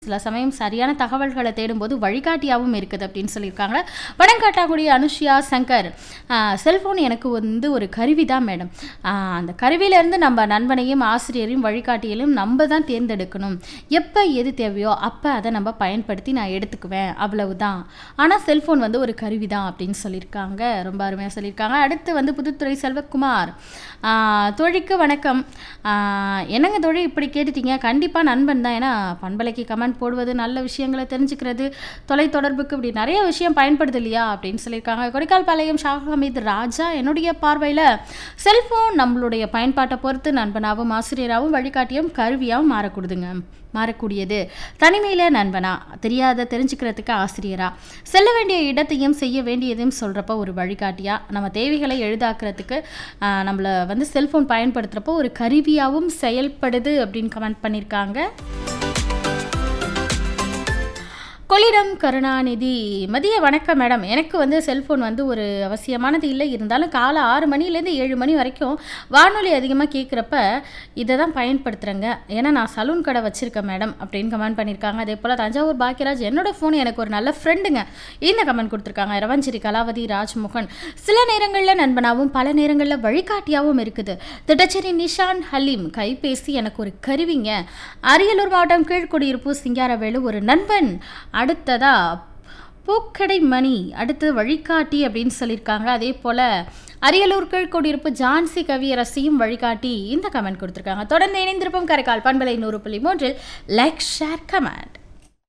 சில சமயம் சரியான தகவல்களை தேடும்போது வழிகாட்டியாகவும் இருக்குது அப்படின்னு சொல்லியிருக்காங்க படம் காட்டக்கூடிய அனுஷ்யா சங்கர் செல்ஃபோன் எனக்கு வந்து ஒரு கருவி தான் மேடம் ஆஹ் அந்த கருவியிலேருந்து நம்ம நண்பனையும் ஆசிரியரையும் வழிகாட்டியையும் நம்ம தான் தேர்ந்தெடுக்கணும் எப்போ எது தேவையோ அப்போ அதை நம்ம பயன்படுத்தி நான் எடுத்துக்குவேன் அவ்வளவுதான் ஆனால் செல்ஃபோன் வந்து ஒரு கருவி தான் அப்படின்னு சொல்லியிருக்காங்க ரொம்ப அருமையாக சொல்லியிருக்காங்க அடுத்து வந்து புதுத்துறை செல்வகுமார் ஆஹ் தோழிக்கு வணக்கம் ஆஹ் என்னங்க தோழி இப்படி கேட்டுட்டீங்க கண்டிப்பாக நண்பன் தான் ஏன்னா பண்பலைக்கு கமெண்ட் போடுவது நல்ல விஷயங்களை தெரிஞ்சுக்கிறது தொலைத்தொடர்புக்கு இப்படி நிறைய விஷயம் பயன்படுது இல்லையா அப்படின்னு சொல்லியிருக்காங்க கொடைக்கால் பாளையம் ஷாக் ஹமீத் ராஜா என்னுடைய பார்வையில் செல்ஃபோன் நம்மளுடைய பயன்பாட்டை பொறுத்து நண்பனாகவும் ஆசிரியராகவும் வழிகாட்டியும் கருவியாகவும் மாறக்கூடுதுங்க மாறக்கூடியது தனிமையில் நண்பனா தெரியாத தெரிஞ்சுக்கிறதுக்கு ஆசிரியரா செல்ல வேண்டிய இடத்தையும் செய்ய வேண்டியதையும் சொல்கிறப்ப ஒரு வழிகாட்டியா நம்ம தேவைகளை எளிதாக்குறதுக்கு ஆஹ், நம்மளை வந்து செல்ஃபோன் பயன்படுத்துகிறப்போ ஒரு கருவியாகவும் செயல்படுது அப்படின்னு கமெண்ட் பண்ணியிருக்காங்க கொள்ளிடம் கருணாநிதி மதிய வணக்கம் மேடம் எனக்கு வந்து செல்ஃபோன் வந்து ஒரு அவசியமானது இல்லை இருந்தாலும் காலை ஆறு மணிலேருந்து ஏழு மணி வரைக்கும் வானொலி அதிகமாக கேட்குறப்ப இதை தான் பயன்படுத்துகிறேங்க ஏன்னா நான் சலூன் கடை வச்சுருக்கேன் மேடம் அப்படின்னு கமெண்ட் பண்ணியிருக்காங்க அதே போல் தஞ்சாவூர் பாக்கியராஜ் என்னோட ஃபோன் எனக்கு ஒரு நல்ல ஃப்ரெண்டுங்க இந்த கமெண்ட் கொடுத்துருக்காங்க ரவஞ்சேரி கலாவதி ராஜ்மோகன் சில நேரங்களில் நண்பனாகவும் பல நேரங்களில் வழிகாட்டியாகவும் இருக்குது திட்டச்சேரி நிஷான் ஹலீம் கைபேசி எனக்கு ஒரு கருவிங்க அரியலூர் மாவட்டம் கீழ்குடியிருப்பு சிங்காரவேலு ஒரு நண்பன் அடுத்ததா பூக்கடை மணி அடுத்து வழிகாட்டி அப்படின்னு சொல்லியிருக்காங்க அதே போல் அரியலூர் கீழ்குடியிருப்பு ஜான்சி கவியரசியும் வழிகாட்டி இந்த கமெண்ட் கொடுத்துருக்காங்க தொடர்ந்து இணைந்திருப்போம் கரைக்கால் பண்பலை நூறு புள்ளி மூன்றில் லைக் ஷேர் கமெண்ட்